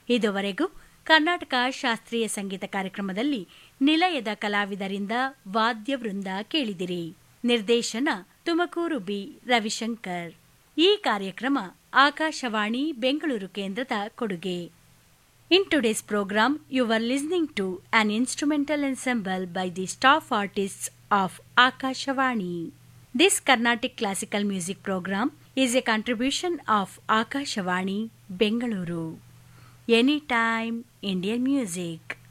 ಇದುವರೆಗೂ ಕರ್ನಾಟಕ ಶಾಸ್ತ್ರೀಯ ಸಂಗೀತ ಕಾರ್ಯಕ್ರಮದಲ್ಲಿ ನಿಲಯದ ಕಲಾವಿದರಿಂದ ವಾದ್ಯವೃಂದ ಕೇಳಿದಿರಿ ನಿರ್ದೇಶನ ತುಮಕೂರು ಬಿ ರವಿಶಂಕರ್ ಈ ಕಾರ್ಯಕ್ರಮ ಆಕಾಶವಾಣಿ ಬೆಂಗಳೂರು ಕೇಂದ್ರದ ಕೊಡುಗೆ In today's program, you were listening to an instrumental ensemble by the staff artists of Akashavani. This Carnatic classical music program is a contribution of Akashavani, Bengaluru. Anytime Indian music.